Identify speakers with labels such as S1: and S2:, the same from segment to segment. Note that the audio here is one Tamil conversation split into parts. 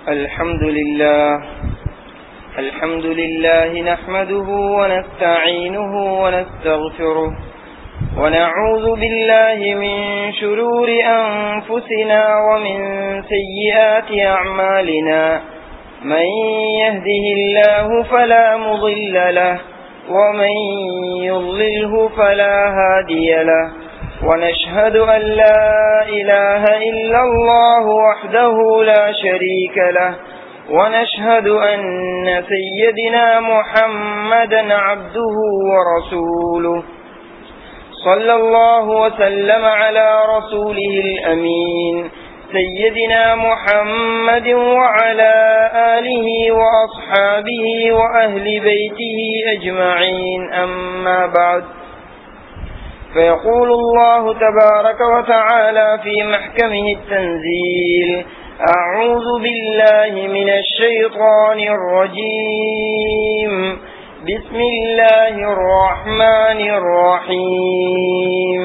S1: الحمد لله الحمد لله نحمده ونستعينه ونستغفره ونعوذ بالله من شرور أنفسنا ومن سيئات أعمالنا من يهده الله فلا مضل له ومن يضلله فلا هادي له ونشهد أن لا إله إلا الله وحده لا شريك له ونشهد أن سيدنا محمدا عبده ورسوله صلى الله وسلم على رسوله الأمين سيدنا محمد وعلى آله وأصحابه وأهل بيته أجمعين أما بعد فيقول الله تبارك وتعالى في محكمه التنزيل أعوذ بالله من الشيطان الرجيم بسم الله الرحمن الرحيم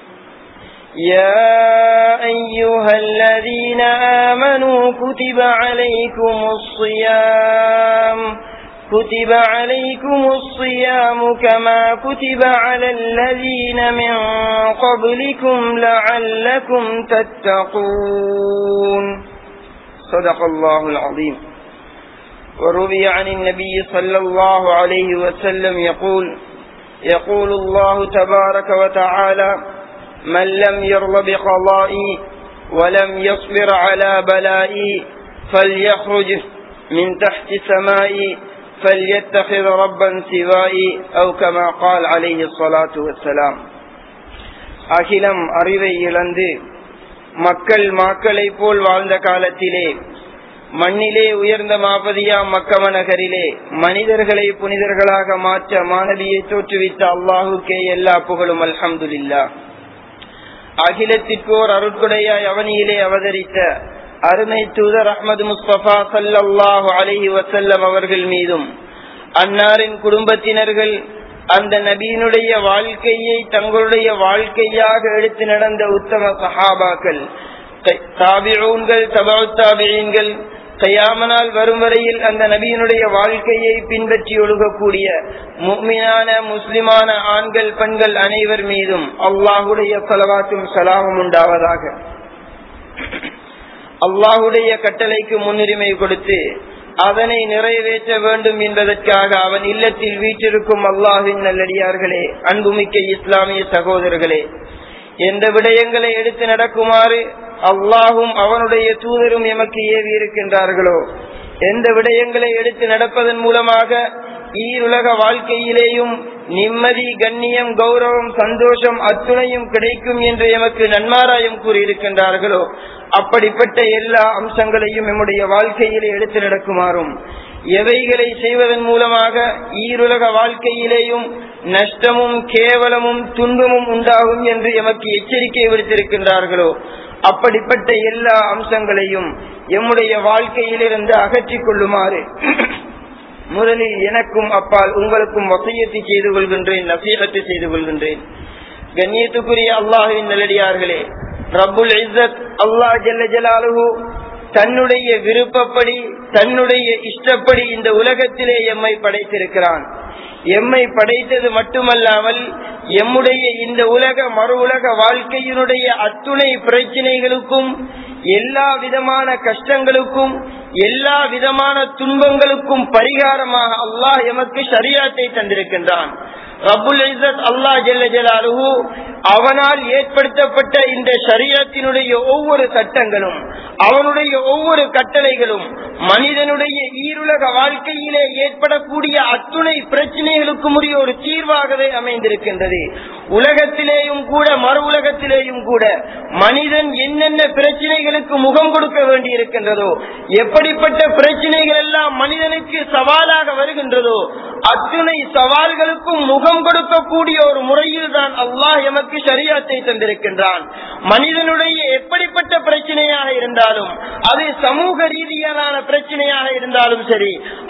S1: يا أيها الذين آمنوا كتب عليكم الصيام كتب عليكم الصيام كما كتب على الذين من قبلكم لعلكم تتقون صدق الله العظيم وروي عن النبي صلى الله عليه وسلم يقول يقول الله تبارك وتعالى من لم يرض بقضائي ولم يصبر على بلائي فليخرج من تحت سمائي فليتخذ ربا سوائي أو كما قال عليه الصلاة والسلام அகிலம் அறிவை இழந்து மக்கள் மாக்களை போல் வாழ்ந்த காலத்திலே மண்ணிலே உயர்ந்த மாபதியா மக்கம நகரிலே மனிதர்களை புனிதர்களாக மாற்ற மாணவியை தோற்றுவித்த அல்லாஹுக்கே எல்லா புகழும் அல்ஹம்துல்லா அகிலத்திற்கோர் அருட்குடையாய் அவனியிலே அவதரித்த அருமை தூதர் அஹமது முஸ்தபா சல்லாஹு அலஹி வசல்லம் அவர்கள் மீதும் அன்னாரின் குடும்பத்தினர்கள் அந்த நபியினுடைய வாழ்க்கையை தங்களுடைய வாழ்க்கையாக எடுத்து நடந்த உத்தம சஹாபாக்கள் தாபிஊன்கள் தபாவு தாபியன்கள் கையாமனால் வரும் வரையில் அந்த நபியினுடைய வாழ்க்கையை பின்பற்றி ஒழுகக்கூடிய முக்மினான முஸ்லிமான ஆண்கள் பெண்கள் அனைவர் மீதும் அல்லாஹுடைய செலவாத்தும் சலாமும் உண்டாவதாக அல்லாஹுடைய கட்டளைக்கு முன்னுரிமை கொடுத்து அதனை நிறைவேற்ற வேண்டும் என்பதற்காக அவன் இல்லத்தில் வீற்றிருக்கும் அல்லாஹின் நல்லடியார்களே அன்புமிக்க இஸ்லாமிய சகோதரர்களே எந்த விடயங்களை எடுத்து நடக்குமாறு அல்லாஹும் அவனுடைய தூதரும் எமக்கு ஏவி இருக்கின்றார்களோ எந்த விடயங்களை எடுத்து நடப்பதன் மூலமாக ஈருலக வாழ்க்கையிலேயும் நிம்மதி கண்ணியம் கௌரவம் சந்தோஷம் அத்துணையும் கிடைக்கும் என்று எமக்கு நன்மாராயம் கூறியிருக்கின்றார்களோ அப்படிப்பட்ட எல்லா அம்சங்களையும் நம்முடைய வாழ்க்கையிலே எடுத்து நடக்குமாறும் எவைகளை செய்வதன் மூலமாக ஈருலக வாழ்க்கையிலேயும் நஷ்டமும் கேவலமும் துன்பமும் உண்டாகும் என்று எமக்கு எச்சரிக்கை விடுத்திருக்கின்றார்களோ அப்படிப்பட்ட எல்லா அம்சங்களையும் எம்முடைய வாழ்க்கையிலிருந்து அகற்றிக் கொள்ளுமாறு முதலில் எனக்கும் அப்பால் உங்களுக்கும் வசையத்தை செய்து கொள்கின்றேன் நசீகத்தை செய்து கொள்கின்றேன் கண்ணியத்துக்குரிய அல்லாஹுவின் நல்லடியார்களே ரப்புல் இஸ்ஸத் அல்லாஹ் ஜல்ல ஜலாலுஹு தன்னுடைய விருப்பப்படி தன்னுடைய இஷ்டப்படி இந்த உலகத்திலே எம்மை படைத்திருக்கிறான் எம்மை படைத்தது மட்டுமல்லாமல் எம்முடைய இந்த உலக மறு உலக வாழ்க்கையினுடைய அத்துணை பிரச்சனைகளுக்கும் எல்லா விதமான கஷ்டங்களுக்கும் எல்லா விதமான துன்பங்களுக்கும் பரிகாரமாக அல்லாஹ் எமக்கு சரியாத்தை தந்திருக்கின்றான் ரபுல் இசத் அல்லா ஜெல்ல ஜலாலுஹு அவனால் ஏற்படுத்தப்பட்ட இந்த சரியத்தினுடைய ஒவ்வொரு சட்டங்களும் அவனுடைய ஒவ்வொரு கட்டளைகளும் மனிதனுடைய ஈருலக வாழ்க்கையிலே ஏற்படக்கூடிய அத்துணை பிரச்சனைகளுக்கும் உரிய ஒரு தீர்வாகவே அமைந்திருக்கின்றது உலகத்திலேயும் கூட மறு உலகத்திலேயும் கூட மனிதன் என்னென்ன பிரச்சனைகளுக்கு முகம் கொடுக்க வேண்டி இருக்கின்றதோ எப்படிப்பட்ட பிரச்சனைகள் எல்லாம் மனிதனுக்கு சவாலாக வருகின்றதோ அத்துணை சவால்களுக்கும் முகம் கொடுக்கக்கூடிய ஒரு முறையில் தான் அல்லாஹ் எமக்கு சரியாத்தை தந்திருக்கின்றான் மனிதனுடைய எப்படிப்பட்ட பிரச்சனையாக இருந்தாலும் அது சமூக ரீதியிலான பிரச்சனையாக இருந்தாலும் சரி அல்லது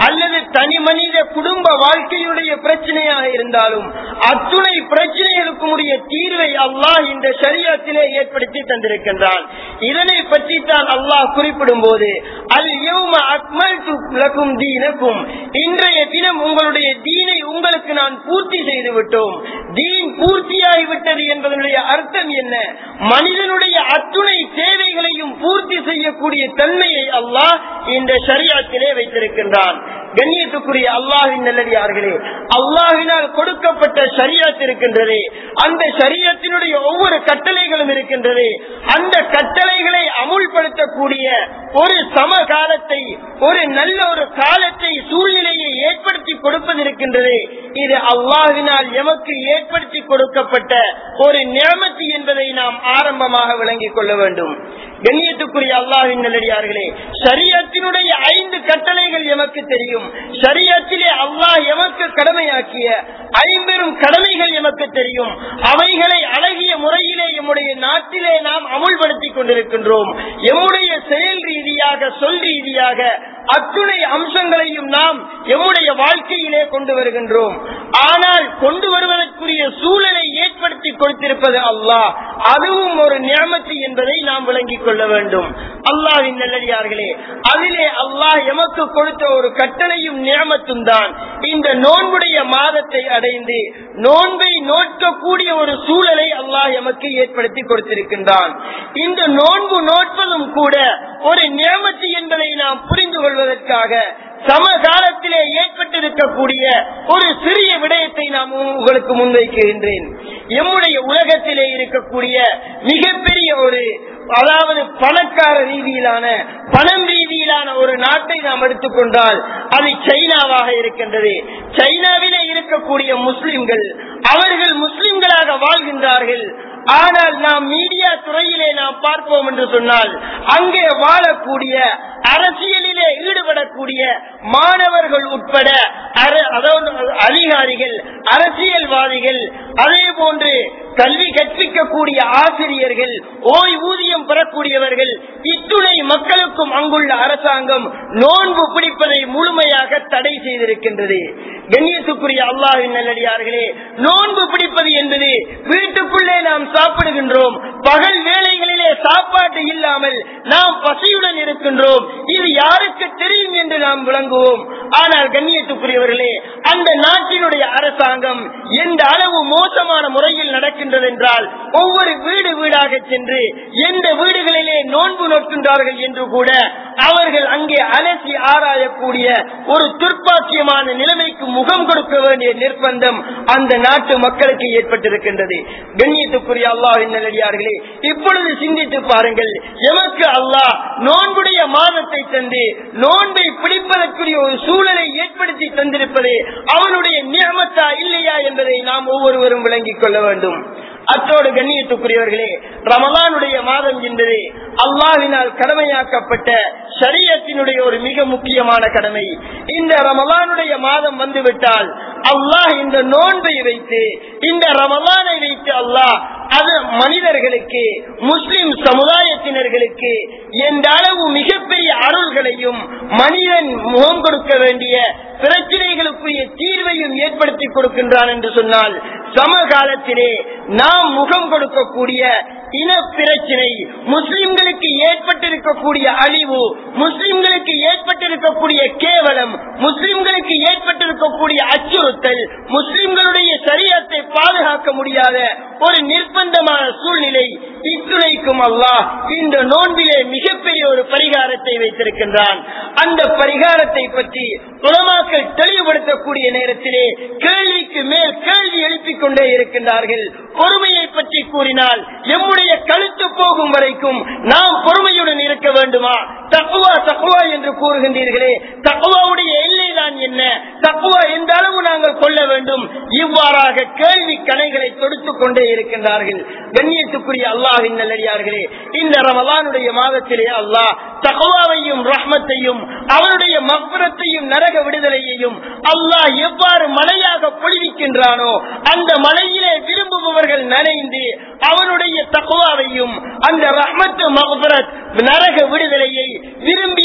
S1: தனி மனித குடும்ப வாழ்க்கையுடைய பிரச்சனையாக இருந்தாலும் அத்துணை பிரச்சனைகளுக்கும் உரிய தீர்வை அல்லாஹ் இந்த சரியத்திலே ஏற்படுத்தி தந்திருக்கின்றான் இதனை பற்றி தான் அல்லாஹ் குறிப்பிடும் போது அல் யௌம அக்மல்து லக்கும் தீனக்கும் இன்றைய தினம் உங்களுடைய தீனை உங்களுக்கு நான் பூர்த்தி செய்து விட்டோம் தீன் பூர்த்தியாகி விட்டது என்பதனுடைய அர்த்தம் என்ன மனிதனுடைய அத்துணை தேவைகளையும் பூர்த்தி செய்யக்கூடிய தன்மையை அல்லாஹ் இந்த சரியத்திலே வைத்திருக்கின்றான் கண்ணியத்துக்குரிய அல்லாஹின் நல்லடியார்களே அல்லாஹினால் கொடுக்கப்பட்ட சரியத் இருக்கின்றது அந்த சரியத்தினுடைய ஒவ்வொரு கட்டளைகளும் இருக்கின்றது அந்த கட்டளைகளை அமுல்படுத்தக்கூடிய ஒரு சமகாலத்தை ஒரு நல்ல ஒரு காலத்தை சூழ்நிலையை ஏற்படுத்தி கொடுப்பது இருக்கின்றது இது அல்லாஹினால் எமக்கு ஏற்படுத்தி கொடுக்கப்பட்ட ஒரு நியமத்தி என்பதை நாம் ஆரம்பமாக விளங்கிக் கொள்ள வேண்டும் கண்ணியத்துக்குரிய அல்லாஹின் நல்லடியார்களே சரியத்தினுடைய ஐந்து கட்டளைகள் எமக்கு தெரியும் சரியத்திலே அல்லாஹ் எமக்கு கடமையாக்கிய ஐம்பெரும் கடமைகள் எமக்கு தெரியும் அவைகளை அழகிய முறையிலே எம்முடைய நாட்டிலே நாம் அமுல்படுத்திக் கொண்டிருக்கின்றோம் எம்முடைய செயல் ரீதியாக சொல் ரீதியாக அத்துணை அம்சங்களையும் நாம் எம்முடைய வாழ்க்கையிலே கொண்டு வருகின்றோம் ஆனால் கொண்டு வருவதற்குரிய சூழலை ஏற்படுத்தி கொடுத்திருப்பது அல்லாஹ் அதுவும் ஒரு நியமத்து என்பதை நாம் விளங்கிக் கொள்ள வேண்டும் அல்லாஹின் நல்லடியார்களே அதிலே அல்லாஹ் எமக்கு கொடுத்த ஒரு கட்டளையும் நியமத்தும் தான் இந்த நோன்புடைய மாதத்தை அடைந்து நோன்பை நோக்கக்கூடிய ஒரு சூழலை அல்லாஹ் எமக்கு ஏற்படுத்தி கொடுத்திருக்கின்றான் இந்த நோன்பு நோட்பதும் கூட ஒரு நியமத்து என்பதை நாம் புரிந்து கொள்வதற்காக சமகாலத்திலே ஏற்பட்டிருக்கக்கூடிய ஒரு சிறிய விடயத்தை நாம் உங்களுக்கு முன்வைக்கின்றேன் எம்முடைய உலகத்திலே இருக்கக்கூடிய மிகப்பெரிய ஒரு அதாவது பணக்கார ரீதியிலான பணம் ரீதியிலான ஒரு நாட்டை நாம் எடுத்துக்கொண்டால் அது சைனாவாக இருக்கின்றது சைனாவிலே இருக்கக்கூடிய முஸ்லிம்கள் அவர்கள் முஸ்லிம்களாக வாழ்கின்றார்கள் ஆனால் நாம் மீடியா துறையிலே நாம் பார்ப்போம் என்று சொன்னால் அங்கே வாழக்கூடிய அரசியலிலே ஈடுபடக்கூடிய மாணவர்கள் உட்பட அதாவது அதிகாரிகள் அரசியல்வாதிகள் அதே போன்று கல்வி கற்பிக்கக்கூடிய ஆசிரியர்கள் ஓய்வூதியம் பெறக்கூடியவர்கள் இத்துணை மக்களுக்கும் அங்குள்ள அரசாங்கம் நோன்பு பிடிப்பதை முழுமையாக தடை செய்திருக்கின்றது கண்ணியத்துக்குரிய அல்லாஹின் நல்லடியார்களே நோன்பு பிடிப்பது என்பது வீட்டுக்குள்ளே நாம் சாப்பிடுகின்றோம் பகல் வேளைகளிலே சாப்பாட்டு இல்லாமல் நாம் பசியுடன் இருக்கின்றோம் இது யாருக்கு தெரியும் என்று நாம் விளங்குவோம் ஆனால் கண்ணியத்துக்குரியவர்களே அந்த நாட்டினுடைய அரசாங்கம் எந்த அளவு மோசமான முறையில் நடக்கின்றது என்றால் ஒவ்வொரு வீடு வீடாக சென்று எந்த வீடுகளிலே நோன்பு நோக்கின்றார்கள் என்று கூட அவர்கள் அங்கே அலசி ஆராயக்கூடிய ஒரு துர்ப்பாக்கியமான நிலைமைக்கு முகம் கொடுக்க வேண்டிய நிர்பந்தம் அந்த நாட்டு மக்களுக்கு ஏற்பட்டிருக்கின்றது கண்ணியத்துக்குரிய அல்லாஹின் நல்லடியார்களே இப்பொழுது சிந்தித்து பாருங்கள் எமக்கு அல்லாஹ் நோன்புடைய மாதத்தை தந்து நோன்பை பிடிப்பதற்குரிய ஒரு சூழலை ஏற்படுத்தி தந்திருப்பது அவனுடைய நியமத்தா இல்லையா என்பதை நாம் ஒவ்வொருவரும் விளங்கிக் கொள்ள வேண்டும் அத்தோடு கண்ணியத்துக்குரியவர்களே ரமலானுடைய மாதம் என்பது அல்லாவினால் கடமையாக்கப்பட்ட சரியத்தினுடைய ஒரு மிக முக்கியமான கடமை இந்த ரமலானுடைய மாதம் வந்துவிட்டால் அல்லாஹ் இந்த நோன்பை வைத்து இந்த ரமலானை வைத்து அல்லாஹ் அது மனிதர்களுக்கு முஸ்லிம் சமுதாயத்தினர்களுக்கு எந்த அளவு மிகப்பெரிய அருள்களையும் மனிதன் முகம் கொடுக்க வேண்டிய பிரச்சனைகளுக்குரிய தீர்வையும் ஏற்படுத்தி கொடுக்கின்றான் என்று சொன்னால் சமகாலத்திலே நாம் முகம் கொடுக்கக்கூடிய இன பிரச்சனை முஸ்லிம்களுக்கு ஏற்பட்டிருக்கக்கூடிய அழிவு முஸ்லிம்களுக்கு ஏற்பட்டிருக்கக்கூடிய கேவலம் முஸ்லிம்களுக்கு ஏற்பட்டிருக்கக்கூடிய அச்சுறுத்தல் முஸ்லிம்களுடைய சரியத்தை பாதுகாக்க முடியாத ஒரு நிர்பந்தமான சூழ்நிலை இத்துணைக்கும் அல்லாஹ் இந்த நோன்பிலே மிகப்பெரிய ஒரு பரிகாரத்தை வைத்திருக்கின்றான் அந்த பரிகாரத்தை பற்றி உலமாக்கள் தெளிவுபடுத்தக்கூடிய நேரத்திலே கேள்விக்கு மேல் கேள்வி எழுப்பிக் கொண்டே இருக்கின்றார்கள் பொறுமையை பற்றி கூறினால் எம்முடைய கழுத்து போகும் வரைக்கும் நாம் பொறுமையுடன் இருக்க வேண்டுமா தக்குவா தக்குவா என்று கூறுகின்றீர்களே தக்குவாவுடைய எல்லை தான் என்ன தக்குவா எந்த அளவு நாங்கள் கொள்ள வேண்டும் இவ்வாறாக கேள்வி கணைகளை தொடுத்துக் கொண்டே இருக்கின்றார்கள் கண்ணியத்துக்குரிய அல்லாஹின் நல்லடியார்களே இந்த ரமலானுடைய மாதத்திலே அல்லாஹ் தகுவாவையும் ரஹ்மத்தையும் அவருடைய மக்பரத்தையும் நரக விடுதலையையும் அல்லாஹ் எவ்வாறு மழையாக பொழிவிக்கின்றானோ அந்த மழையிலே விரும்புபவர்கள் நனைந்து அவனுடைய தகுவாவையும் அந்த ரஹ்மத்து மக்பரத் நரக விடுதலையை விரும்பியவர்கள்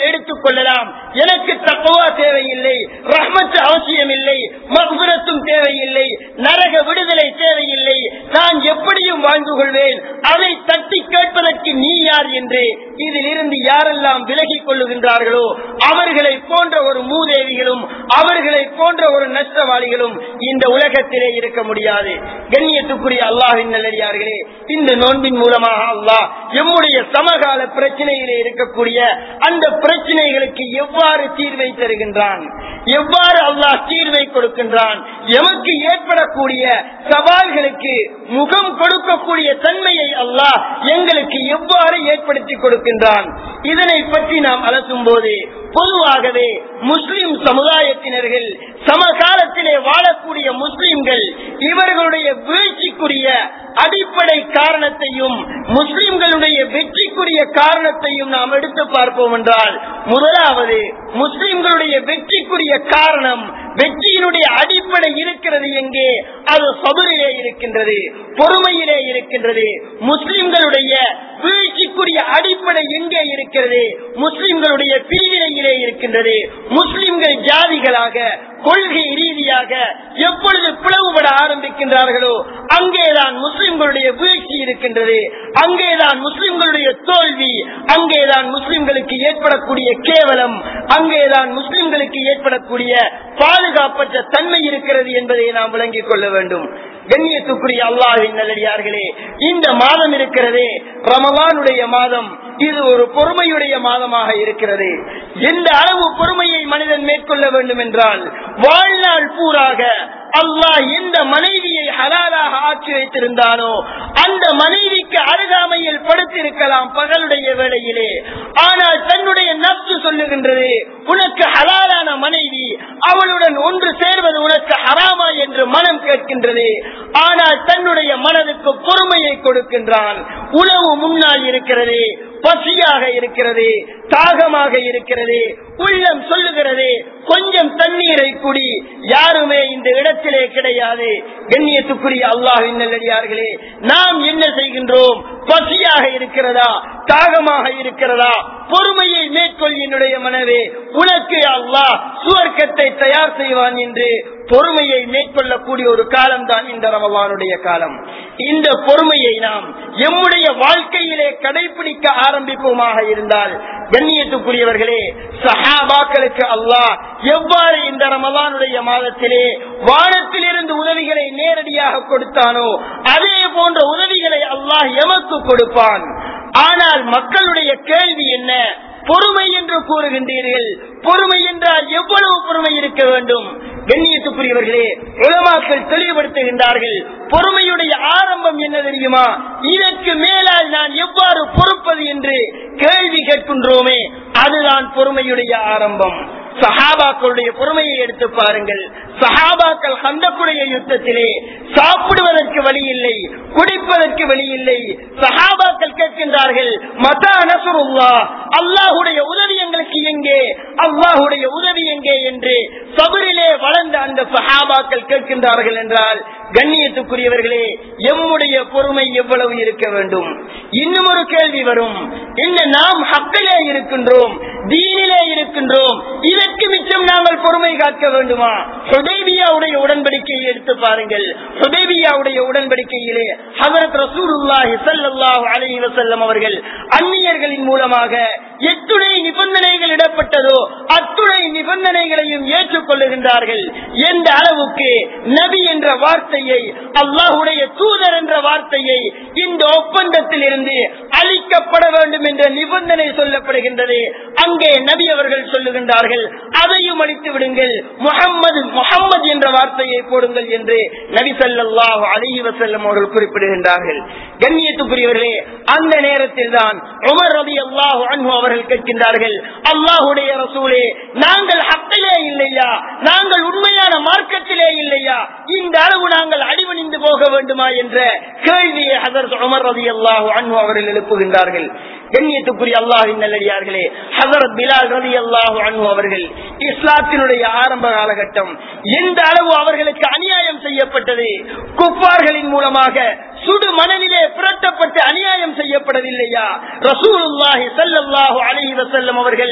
S1: எடுத்துக் கொள்ளலாம் எனக்கு தக்குவா தேவையில்லை ரஹ்மத்து அவசியம் இல்லை மகுரத்தும் தேவையில்லை நரக விடுதலை தேவையில்லை நான் எப்படியும் வாழ்ந்து கொள்வேன் அதை தட்டி கேட்பதற்கு நீ யார் என்று இதில் இருந்து யாரெல்லாம் விலகிக் கொள்ளுகின்றார்களோ அவர்களை போன்ற ஒரு மூதேவிகளும் அவர்களை போன்ற ஒரு நஷ்டவாளிகளும் இந்த உலகத்திலே இருக்க முடியாது கண்ணியத்துக்குரிய அல்லாஹின் நல்லடியார்களே இந்த நோன்பின் மூலமாக அல்லாஹ் எம்முடைய சமகால பிரச்சனையிலே இருக்கக்கூடிய அந்த பிரச்சனைகளுக்கு எவ்வாறு தீர்வை தருகின்றான் எவ்வாறு அல்லாஹ் தீர்வை கொடுக்கின்றான் எமக்கு ஏற்படக்கூடிய சவால்களுக்கு முகம் கொடுக்கக்கூடிய தன்மையை அல்லாஹ் எங்களுக்கு எவ்வாறு ஏற்படுத்தி கொடுக்கின்றான் இதனை பற்றி நாம் அலசும் போது பொதுவாகவே முஸ்லிம் சமுதாயத்தினர்கள் சமகாலத்திலே வாழக்கூடிய முஸ்லிம்கள் இவர்களுடைய வீழ்ச்சிக்குரிய அடிப்படை காரணத்தையும் முஸ்லிம்களுடைய வெற்றிக்குரிய காரணத்தையும் நாம் எடுத்து பார்ப்போம் என்றால் முதலாவது முஸ்லிம்களுடைய வெற்றிக்குரிய காரணம் வெற்றியினுடைய அடிப்படை இருக்கிறது எங்கே அது சபரிலே இருக்கின்றது பொறுமையிலே இருக்கின்றது முஸ்லிம்களுடைய வீழ்ச்சிக்குரிய அடிப்படை எங்கே இருக்கிறது முஸ்லிம்களுடைய பிரிவினையிலே இருக்கின்றது முஸ்லிம்கள் ஜாதிகளாக கொள்கை ரீதியாக எப்பொழுது பிளவுபட ஆரம்பிக்கின்றார்களோ அங்கேதான் முஸ்லிம்களுடைய வீழ்ச்சி இருக்கின்றது அங்கேதான் முஸ்லிம்களுடைய தோல்வி அங்கேதான் முஸ்லிம்களுக்கு ஏற்படக்கூடிய கேவலம் அங்கேதான் முஸ்லிம்களுக்கு ஏற்படக்கூடிய பாதுகாப்பற்ற தன்மை இருக்கிறது என்பதை நாம் விளங்கிக் கொள்ள வேண்டும் கண்ணியத்துக்குரிய அல்லாஹின் நல்லடியார்களே இந்த மாதம் இருக்கிறதே ரமலானுடைய மாதம் இது ஒரு பொறுமையுடைய மாதமாக இருக்கிறது எந்த அளவு பொறுமையை மனிதன் மேற்கொள்ள வேண்டும் என்றால் வாழ்நாள் பூராக அல்லாஹ் எந்த மனைவியை ஹலாலாக ஆக்கி வைத்திருந்தானோ அந்த மனைவிக்கு அருகாமையில் படுத்திருக்கலாம் பகலுடைய வேளையிலே ஆனால் தன்னுடைய நப்சு சொல்லுகின்றது உனக்கு ஹலாலான மனைவி அவளுடன் ஒன்று சேர்வது உனக்கு ஹராமா என்று மனம் கேட்கின்றது ஆனால் தன்னுடைய மனதுக்கு பொறுமையை கொடுக்கின்றான் உணவு முன்னால் இருக்கிறது பசியாக இருக்கிறது தாகமாக இருக்கிறது உள்ளம் சொல்லுகிறது கொஞ்சம் தண்ணீரை குடி யாருமே இந்த இடத்திலே கிடையாது கண்ணியத்துக்குரிய அல்லாஹின் நல்லடியார்களே நாம் என்ன செய்கின்றோம் பசியாக இருக்கிறதா தாகமாக இருக்கிறதா பொறுமையை மேற்கொள் என்னுடைய மனவே உனக்கு அல்லாஹ் சுவர்க்கத்தை தயார் செய்வான் என்று பொறுமையை மேற்கொள்ளக்கூடிய ஒரு காலம் தான் இந்த ரமவானுடைய காலம் இந்த பொறுமையை நாம் எம்முடைய வாழ்க்கையிலே கடைபிடிக்க ஆரம்பிப்போமாக இருந்தால் கண்ணியத்துக்குரியவர்களே சஹாபாக்களுக்கு அல்லாஹ் எவ்வாறு இந்த ரமலானுடைய மாதத்திலே வானத்திலிருந்து உதவிகளை நேரடியாக கொடுத்தானோ அதே போன்ற உதவிகளை அல்லாஹ் எமக்கு கொடுப்பான் ஆனால் மக்களுடைய கேள்வி என்ன பொறுமை என்று கூறுகின்றீர்கள் பொறுமை என்றால் எவ்வளவு பொறுமை இருக்க வேண்டும் கண்ணியத்துக்குரியவர்களே உலமாக்கள் தெளிவுபடுத்துகின்றார்கள் பொறுமையுடைய ஆரம்பம் என்ன தெரியுமா இதற்கு மேலால் நான் எவ்வாறு பொறுப்பது என்று கேள்வி கேட்கின்றோமே அதுதான் பொறுமையுடைய ஆரம்பம் சஹாபாக்களுடைய பொறுமையை எடுத்து பாருங்கள் சஹாபாக்கள் ஹந்தக்குடைய யுத்தத்திலே சாப்பிடுவதற்கு வழி இல்லை குடிப்பதற்கு வழி இல்லை சஹாபாக்கள் கேட்கின்றார்கள் மத அனசுருல்லா அல்லாஹுடைய உதவி எங்களுக்கு எங்கே அல்லாஹுடைய உதவி எங்கே என்று சபரிலே வளர்ந்த அந்த சஹாபாக்கள் கேட்கின்றார்கள் என்றால் கண்ணியத்துக்குரியவர்களே எம்முடைய பொறுமை எவ்வளவு இருக்க வேண்டும் இன்னும் ஒரு கேள்வி வரும் என்ன நாம் ஹக்கிலே இருக்கின்றோம் தீனிலே இருக்கின்றோம் இதற்கு மிச்சம் நாங்கள் பொறுமை காக்க வேண்டுமா ஹுதைபியாவுடைய உடன்படிக்கையை எடுத்து பாருங்கள் ஹுதைபியாவுடைய உடன்படிக்கையிலே ஹதரத் ரசூலுல்லாஹி ஸல்லல்லாஹு அலைஹி வஸல்லம் அவர்கள் அந்நியர்களின் மூலமாக எத்துணை நிபந்தனைகள் இடப்பட்டதோ அத்துணை நிபந்தனைகளையும் ஏற்றுக்கொள்ளுகின்றார்கள் எந்த அளவுக்கு நபி என்ற வார்த்தையை அல்லாஹுடைய தூதர் என்ற வார்த்தையை இந்த ஒப்பந்தத்தில் இருந்து அளிக்கப்பட வேண்டும் என்ற நிபந்தனை சொல்லப்படுகின்றது அங்கே நபி அவர்கள் சொல்லுகின்றார்கள் அதையும் அளித்து விடுங்கள் முகம்மது முகம்மது என்ற வார்த்தையை போடுங்கள் என்று நபி ஸல்லல்லாஹு அலைஹி வஸல்லம் அவர்கள் குறிப்பிடுகின்றார்கள் கண்ணியத்துக்குரியவர்களே அந்த நேரத்தில் தான் உமர் ரலியல்லாஹு அன்ஹு அவர்கள் கேட்கின்றார்கள் அல்லாஹுடைய ரசூலே நாங்கள் ஹக்கிலே இல்லையா நாங்கள் உண்மையான மார்க்கத்திலே இல்லையா இந்த அளவு நாங்கள் அடிபணிந்து போக வேண்டுமா என்ற கேள்வியை ஹதரத் உமர் ரலியல்லாஹு அன்ஹு அவர்கள் எழுப்புகின்றார்கள் கண்ணியத்துக்குரிய அல்லாஹின் நல்லடியார்களே ஹசரத் பிலால் ரதி அல்லாஹு அன்ஹு அவர்கள் இஸ்லாத்தினுடைய ஆரம்ப காலகட்டம் எந்த அளவு அவர்களுக்கு அநியாயம் செய்யப்பட்டது குப்பார்களின் மூலமாக சுடு மணலிலே புரட்டப்பட்டு அநியாயம் செய்யப்படவில்லையா ரசூலுல்லாஹி ஸல்லல்லாஹு அலைஹி வஸல்லம் அவர்கள்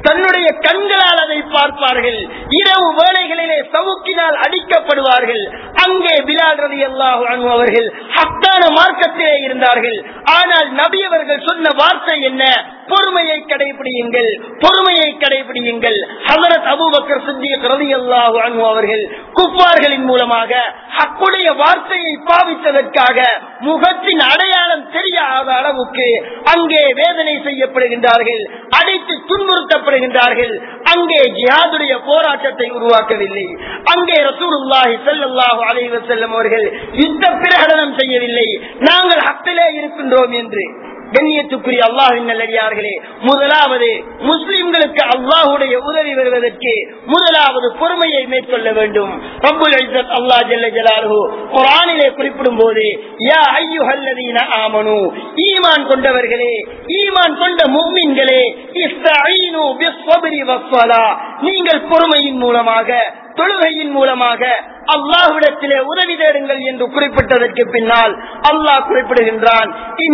S1: தன்னுடைய கண்களால் அதை பார்ப்பார்கள் இரவு வேளைகளிலே சவுக்கினால் அடிக்கப்படுவார்கள் அங்கே பிலால் ரதி அல்லாஹு அவர்கள் ஹத்தான மார்க்கத்திலே இருந்தார்கள் ஆனால் நபி அவர்கள் சொன்ன வார்த்தை என்ன பொறுமையை கடைபிடியுங்கள் பொறுமையை கடைபிடியுங்கள் ஹசரத் அபூபக்கர் சித்திக் ரதி அல்லாஹு அன்ஹு அவர்கள் குப்பார்களின் மூலமாக ஹக்குடைய வார்த்தையை பாவித்ததற்காக முகத்தின் அடையாளம் தெரியாத அளவுக்கு அங்கே வேதனை செய்யப்படுகின்றார்கள் அடித்து துன்புறுத்தப்படுகின்றார்கள் அங்கே ஜிஹாதுடைய போராட்டத்தை உருவாக்கவில்லை அங்கே ரசூலுல்லாஹி ஸல்லல்லாஹு அலைஹி வஸல்லம் அவர்கள் யுத்த பிரகடனம் செய்யவில்லை நாங்கள் ஹக்கிலே இருக்கின்றோம் என்று கண்ணியத்துக்குரிய அல்லாஹின் நல்லடியார்களே முதலாவது முஸ்லிம்களுக்கு அல்லாஹுடைய உதவி வருவதற்கு முதலாவது பொறுமையை மேற்கொள்ள வேண்டும் ரப்புல் இஸ்ஸத் அல்லாஹ் ஜல்ல ஜலாலுஹு குர்ஆனிலே குறிப்பிடும் போது யா அய்யுஹல்லதீன ஆமனு ஈமான் கொண்டவர்களே ஈமான் கொண்ட முஃமின்களே இஸ்தஈனு பிஸ்ஸப்ரி வஸ்ஸலா நீங்கள் பொறுமையின் மூலமாக தொழுகையின் மூலமாக அல்லாஹ்விடத்திலே உதவி தேடுங்கள் என்று குறிப்பிட்டதற்கு பின்னால் அல்லாஹ் குறிப்பிடுகின்றான்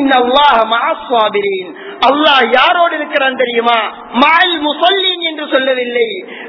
S1: அல்லாஹ் யாரோடு இருக்கிறான் தெரியுமா மால் முசல்லீன் என்று சொல்லவில்லை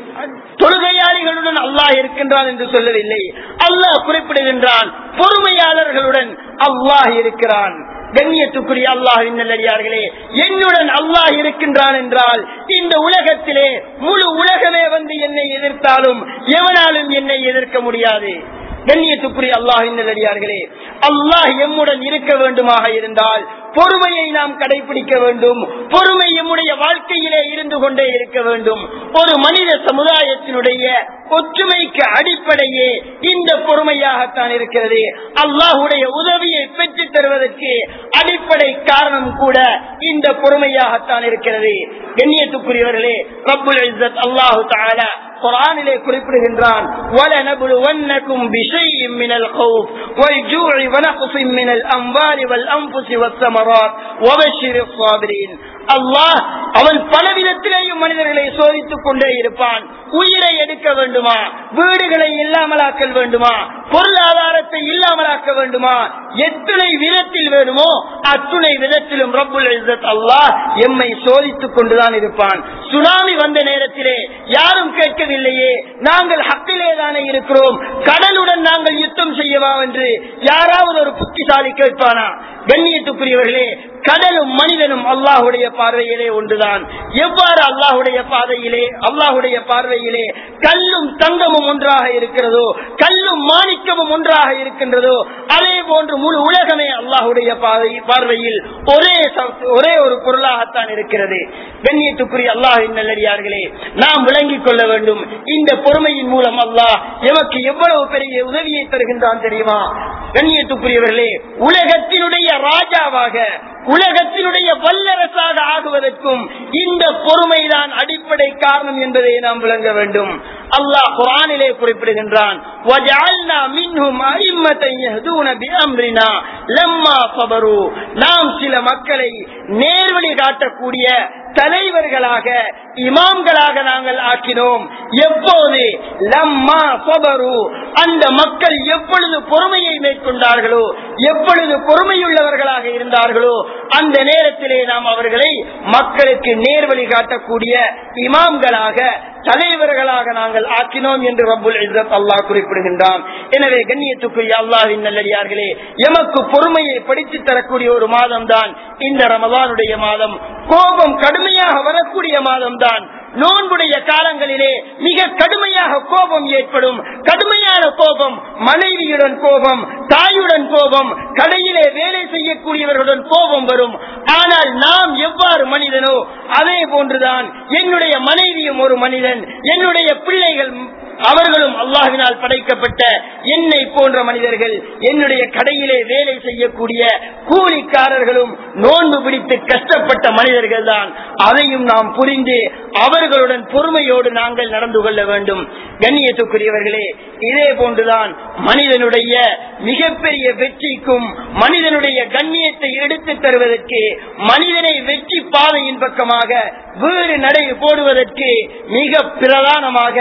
S1: தொழுகையாளிகளுடன் அல்லாஹ் இருக்கின்றான் என்று சொல்லவில்லை அல்லாஹ் குறிப்பிடுகின்றான் பொறுமையாளர்களுடன் அல்லாஹ் இருக்கிறான் கண்ணியத்துக்குரிய அல்லாஹின் நல்லடியார்களே என்னுடன் அல்லாஹ் இருக்கின்றான் என்றால் இந்த உலகத்திலே முழு உலகமே வந்து என்னை எதிர்த்தாலும் எவனாலும் என்னை எதிர்க்க முடியாது கண்ணியத்துக்குரிய அல்லாஹின் நல்லடியார்களே அல்லாஹ் எம்முடன் இருக்க வேண்டுமாக இருந்தால் பொறுமையை நாம் கடைபிடிக்க வேண்டும் பொறுமை எம்முடைய வாழ்க்கையிலே இருந்து கொண்டே இருக்க வேண்டும் ஒரு மனித சமுதாயத்தினுடைய ஒற்றுமைக்கு அடிப்படையே இந்த பொறுமையாகத்தான் இருக்கிறது அல்லாஹுடைய உதவியை பெற்று தருவதற்கு அடிப்படை காரணம் கூட இந்த பொறுமையாகத்தான் இருக்கிறது கண்ணியத்துக்குரியவர்களே ரப்புல் இஸ்ஸத் அல்லாஹு தஆலா குரானிலே குறிப்பிடுகின்றான் وَلَنَبْلُوَنَّكُمْ بِشَيْءٍ مِنَ الْخَوْفِ وَالْجُوعِ وَنَقْصٍ مِنَ الْأَمْوَالِ وَالْأَنفُسِ وَالثَّمَرَاتِ وَبَشِّرِ الصَّابِرِينَ அல்லாஹ் அவன் பலவிதத்திலேயும் மனிதர்களை சோதித்துக் கொண்டே இருப்பான் உயிரை எடுக்க வேண்டுமா வீடுகளை இல்லாமலாக்கல் வேண்டுமா பொருளாதாரத்தை இல்லாமலாக்க வேண்டுமா எத்தனை விதத்தில் வேணுமோ அத்துணை விதத்திலும் ரப்புல் இஸ்ஸத் அல்லாஹ் எம்மை சோதித்துக் கொண்டுதான் இருப்பான் சுனாமி வந்த நேரத்திலே யாரும் கேட்கவில்லையே நாங்கள் ஹக்கிலே தானே இருக்கிறோம் கடலுடன் நாங்கள் யுத்தம் செய்யவா என்று யாராவது ஒரு புத்திசாலி கேட்பானா கண்ணியத்துக்குரியவர்களே கடலும் மனிதனும் அல்லாஹுடைய பார்வையிலே ஒன்றுதான் எவ்வாறு அல்லாஹுடைய பாதையிலே அல்லாஹுடைய பார்வையிலே கல்லும் தங்கமும் ஒன்றாக இருக்கிறதோ கல்லும் மாணிக்கமும் ஒன்றாக இருக்கின்றதோ அதே போன்று முழு உலகமே அல்லாஹுடைய பாதை பார்வையில் ஒரே ச- ஒரே ஒரு பொருளாகத்தான் இருக்கிறது கண்ணியத்துக்குரிய அல்லாஹின் நல்லடியார்களே நாம் விளங்கிக் கொள்ள வேண்டும் இந்த பொறுமையின் மூலம் அல்லாஹ் எமக்கு எவ்வளவு பெரிய உதவியை தருகின்றான் தெரியுமா கண்ணியத்துக்குரியவர்களே உலகத்தினுடைய ராஜாவாக உலகத்தினுடைய வல்லரசாக ஆகுவதற்கும் இந்த பொறுமைதான் அடிப்படை காரணம் என்பதை நாம் விளங்க வேண்டும் அல்லாஹ் குரானிலே குறிப்பிடுகின்றான் وَجَعَلْنَا مِنْهُمْ أَئِمَّةً يَهْدُونَ بِأَمْرِنَا لَمَّا صَبَرُوا நாம் சில மக்களை நேர்வழி காட்டக்கூடிய தலைவர்களாக இமாம்களாக நாங்கள் ஆக்கினோம் எப்போது லம்மா சபரு அந்த மக்கள் எப்பொழுது பொறுமையை மேற்கொண்டார்களோ எப்பொழுது பொறுமையுள்ளவர்களாக இருந்தார்களோ அந்த நேரத்திலே நாம் அவர்களை மக்களுக்கு நேர்வழி காட்டக்கூடிய இமாம்களாக தலைவர்களாக நாங்கள் ஆக்கினோம் என்று ரப்புல் இஸ்ஸத் அல்லாஹ் குறிப்பிடுகின்றான் எனவே கண்ணியத்துக்குரிய அல்லாஹ்வின் நல்லடியார்களே எமக்கு பொறுமையை படித்து தரக்கூடிய ஒரு மாதம் தான் இந்த ரமதானுடைய மாதம் கோபம் கடுமையாக வரக்கூடிய மாதம் தான் நோன்புடைய காலங்களிலே மிக கடுமையாக கோபம் ஏற்படும் கடுமையான கோபம் மனைவியுடன் கோபம் தாயுடன் கோபம் கடையிலே வேலை செய்யக்கூடியவர்களுடன் கோபம் வரும் ஆனால் நாம் எவ்வாறு மனிதனோ அதே போன்றுதான் என்னுடைய மனைவியும் ஒரு மனிதன் என்னுடைய பிள்ளைகள் அவர்களும் அல்லாஹினால் படைக்கப்பட்ட என்னை போன்ற மனிதர்கள் என்னுடைய கடையிலே வேலை செய்யக்கூடிய கூலிக்காரர்களும் நோன்பு பிடித்து கஷ்டப்பட்ட மனிதர்கள் தான் அதையும் நாம் புரிந்து அவர்களுடன் பொறுமையோடு நாங்கள் நடந்து கொள்ள வேண்டும் கண்ணியத்துக்குரியவர்களே இதே போன்றுதான் மனிதனுடைய மிகப்பெரிய வெற்றிக்கும் மனிதனுடைய கண்ணியத்தை எடுத்து தருவதற்கு மனிதனை வெற்றி பாதையின் பக்கமாக வீடு நடை போடுவதற்கு மிக பிரதானமாக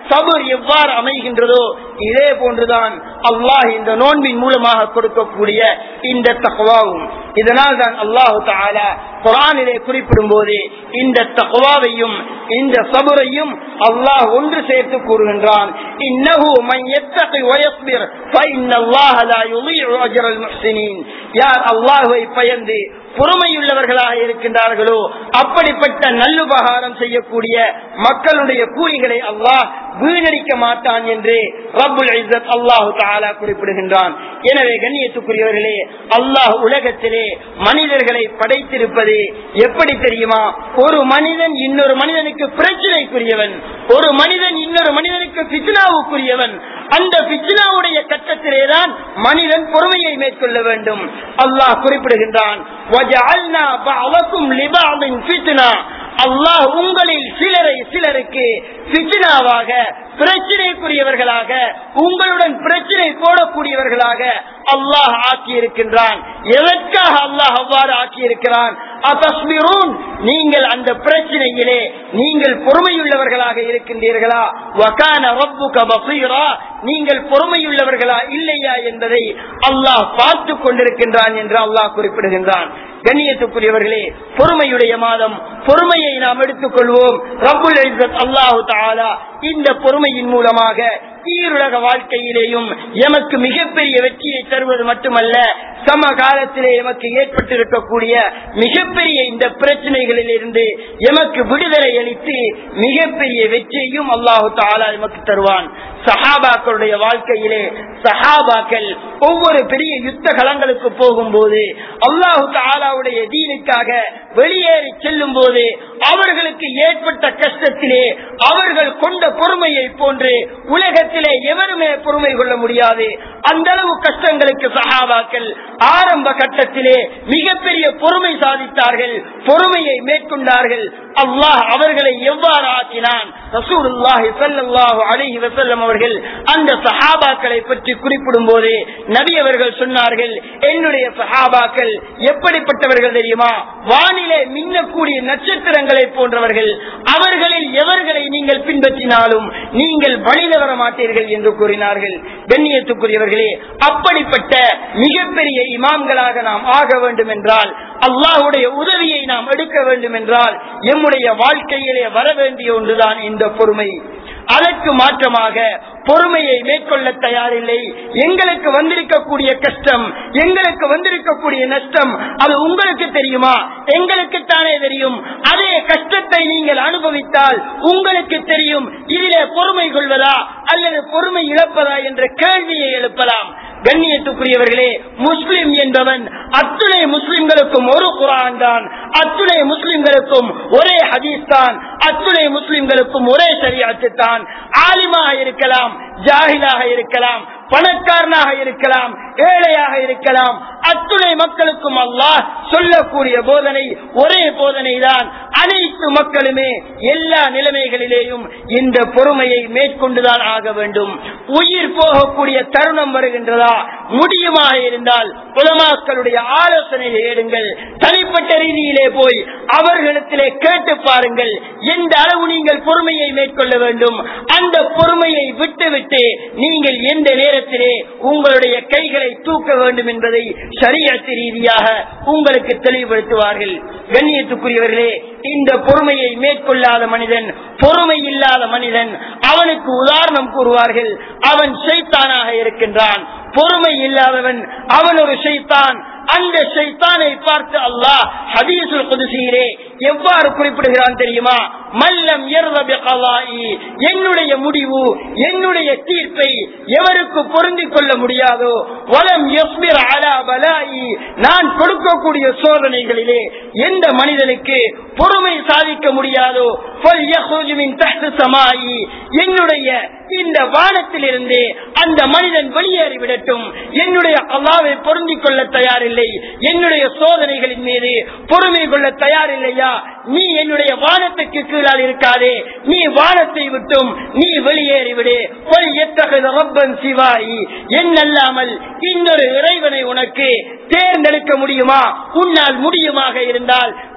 S1: சபுர் எவ்வாறு அமைகின்றதோ இதே போன்றுதான் அல்லாஹ் இந்த நோன்பின் மூலமாக கொடுக்கக்கூடிய இந்த தகவாவும் இதனால் தான் அல்லாஹு தாலா குரானிலே குறிப்பிடும் போது இந்த தகவாவையும் இந்த சபுரையும் அல்லாஹ் ஒன்று சேர்த்து கூறுகின்றான் இன்னஹு மன் யத்தகி வயஸ்பிர் ஃபஇன்னல்லாஹ லா யுதீஉ அஜ்ரல் முஹ்சினீன் யார் அல்லாஹ்வை பயந்து பொறுமையுள்ளவர்களாக இருக்கின்றார்களோ அப்படிப்பட்ட நல்லுபகாரம் செய்யக்கூடிய மக்களுடைய கூலிகளை அல்லாஹ் வீணடிக்க மாட்டான் என்று ரப்புல் இஸ்ஸத் அல்லாஹு தாலா குறிப்பிடுகின்றான் எனவே கண்ணியத்துக்குரியவர்களே அல்லாஹ் உலகத்திலே மனிதர்களை படைத்திருப்பது எப்படி தெரியுமா ஒரு மனிதன் இன்னொரு மனிதனுக்கு பிரச்சனைக்குரியவன் ஒரு மனிதன் இன்னொரு மனிதனுக்கு பித்னாவுக்குரியவன் அந்த பித்னாவுடைய கட்டத்திலேதான் மனிதன் பொறுமையை மேற்கொள்ள வேண்டும் அல்லாஹ் குறிப்பிடுகின்றான் وَجَعَلْنَا بَعْضَكُمْ لِبَعْضٍ فِتْنَةً அல்லாஹ் உங்களில் சிலரை சிலருக்கு பித்னாவாக பிரச்சனைக்குரியவர்களாக உங்களுடன் பிரச்சனை போடக்கூடியவர்களாக அல்லாஹ் ஆக்கி இருக்கின்றான் எதற்காக அல்லாஹ் அவ்வாறு ஆக்கி இருக்கிறான் அபஸ்மிரூன் நீங்கள் அந்த பிரச்சனையிலே நீங்கள் பொறுமையுள்ளவர்களாக இருக்கின்றீர்களா வகான ரப்புக பசீரா நீங்கள் பொறுமையுள்ளவர்களா இல்லையா என்பதை அல்லாஹ் பார்த்து கொண்டிருக்கின்றான் என்று அல்லாஹ் குறிப்பிடுகின்றான் கண்ணியத்துக்குரியவர்களே பொறுமையுடைய மாதம் பொறுமையை நாம் எடுத்துக் கொள்வோம் ரப்புல் இஸ்ஸத் அல்லாஹு தாலா இந்த பொறுமையின் மூலமாக ஈருலக வாழ்க்கையிலேயும் எமக்கு மிகப்பெரிய வெற்றியை தருவது மட்டுமல்ல சம காலத்திலே எமக்கு ஏற்பட்டிருக்கக்கூடிய மிகப்பெரிய இந்த பிரச்சனைகளில் இருந்து எமக்கு விடுதலை அளித்து மிகப்பெரிய வெற்றியையும் அல்லாஹு தாலா எமக்கு தருவான் சஹாபாக்களுடைய வாழ்க்கையிலே சஹாபாக்கள் ஒவ்வொரு பெரிய யுத்த களங்களுக்கு போகும்போது அல்லாஹு தாலாவுடைய தீனுக்காக வெளியேறி செல்லும் போது அவர்களுக்கு ஏற்பட்ட கஷ்டத்திலே அவர்கள் கொண்ட பொறுமையை போன்று உலகத்திலே எவருமே பொறுமை கொள்ள முடியாது அந்த அளவு கஷ்டங்களுக்கு சஹாபாக்கள் ஆரம்ப கட்டத்திலே மிகப்பெரிய பொறுமை சாதித்தார்கள் பொறுமையை மேற்கொண்டார்கள் அல்லாஹ் அவர்களை எவ்வாறு ஆக்கினான் ரசூலுல்லாஹி ஸல்லல்லாஹு அலைஹி வஸல்லம் அவர்கள் அந்த சஹாபாக்களை பற்றி குறிப்பிடும் போது நபி அவர்கள் சொன்னார்கள் என்னுடைய சஹாபாக்கள் எப்படிப்பட்டவர்கள் தெரியுமா வானிலே மின்னக்கூடிய நட்சத்திரங்களை போன்றவர்கள் அவர்களில் எவர்களை நீங்கள் பின்பற்றினாலும் நீங்கள் வழில வர மாட்டீர்கள் என்று கூறினார்கள் கண்ணியத்துக்குரியவர்களே அப்படிப்பட்ட மிகப்பெரிய இமாம்களாக நாம் ஆக வேண்டும் என்றால் அல்லாஹுடைய உதவியை நாம் எடுக்க வேண்டும் என்றால் எம்முடைய வாழ்க்கையிலே வர வேண்டிய ஒன்றுதான் இந்த பொறுமை அதற்கு மாற்றமாக பொறுமையை மேற்கொள்ள தயாரில்லை எங்களுக்கு வந்திருக்கக்கூடிய கஷ்டம் எங்களுக்கு வந்திருக்கக்கூடிய நஷ்டம் அது உங்களுக்கு தெரியுமா எங்களுக்கு தானே தெரியும் அதே கஷ்டத்தை நீங்கள் அனுபவித்தால் உங்களுக்கு தெரியும் இதிலே பொறுமை கொள்வதா அல்லது பொறுமை இழப்பதா என்ற கேள்வியை எழுப்பலாம் கண்ணியத்துக்குரியவர்களே முஸ்லிம் என்பவன் அத்துணை முஸ்லிம்களுக்கும் ஒரு குரான் தான் அத்துணை முஸ்லிம்களுக்கும் ஒரே ஹதீஸ் தான் அத்துணை முஸ்லிம்களுக்கும் ஒரே சரியாச்சு தான் ஆலிமாக இருக்கலாம் ஜாகிலாக இருக்கலாம் பணக்காரனாக இருக்கலாம் ஏழையாக இருக்கலாம் அத்துணை மக்களுக்கும் அல்லாஹ் சொல்லக்கூடிய போதனை ஒரே போதனை தான் அனைத்து மக்களுமே எல்லா நிலைமைகளிலேயும் இந்த பொறுமையை மேற்கொண்டுதான் ஆக வேண்டும் உயிர் போகக்கூடிய தருணம் வருகின்றதா முடியுமாக இருந்தால் உலமாக்களுடைய ஆலோசனையை எடுங்கள் தனிப்பட்ட ரீதியிலே போய் அவர்களிடத்திலே கேட்டு பாருங்கள் எந்த அளவு நீங்கள் பொறுமையை மேற்கொள்ள வேண்டும் அந்த பொறுமையை விட்டுவிட்டு நீங்கள் எந்த நேரத்திலே உங்களுடைய கைகளை தூக்க வேண்டும் என்பதை சரியத்து ரீதியாக உங்களுக்கு தெளிவுபடுத்துவார்கள் கண்ணியத்துக்குரியவர்களே இந்த பொறுமையை மேற்கொள்ளாத மனிதன் பொறுமை இல்லாத மனிதன் அவனுக்கு உதாரணம் கூறுவார்கள் அவன் ஷைத்தானாக இருக்கின்றான் பொறுமை இல்லாதவன் அவன் ஒரு ஷைத்தான் அந்த ஷைத்தானை பார்த்து அல்லாஹ் ஹதீசுல் குதுசியிலே எவ்வாறு குறிப்பிடுகிறான் தெரியுமா மல்லம் யர்தபி கலாயி என்னுடைய முடிவு என்னுடைய தீர்ப்பை எவருக்கு பொருந்திக் கொள்ள முடியாதோ வலம் யஸ்பிர் அலா பலாயி நான் கொடுக்கக்கூடிய சோதனைகளிலே எந்த மனிதனுக்கு பொறுமை சாதிக்க முடியாதோ فَلْيَخْرُجْ مِنْ تَحْتِ سَمَائِي என்னுடைய இந்த வானத்திலிருந்து அந்த மனிதன் வெளியேறிவிடட்டும் என்னுடைய அல்லாவை பொருந்திக் கொள்ள தயாரில்லை என்னுடைய சோதனைகளின் மீது பொறுமை கொள்ள தயாரில்லையா நீ என்னுடைய வானத்துக்கு கீழால் இருக்காதே நீ வானத்தை விட்டும் நீ வெளியேறிவிடு ஒரு எத்தகைய ரப்பன் சிவாயி என்னல்லாமல் இன்னொரு இறைவனை உனக்கு தேர்ந்தெடுக்க முடியுமா உன்னால் முடியுமாக இருந்தால்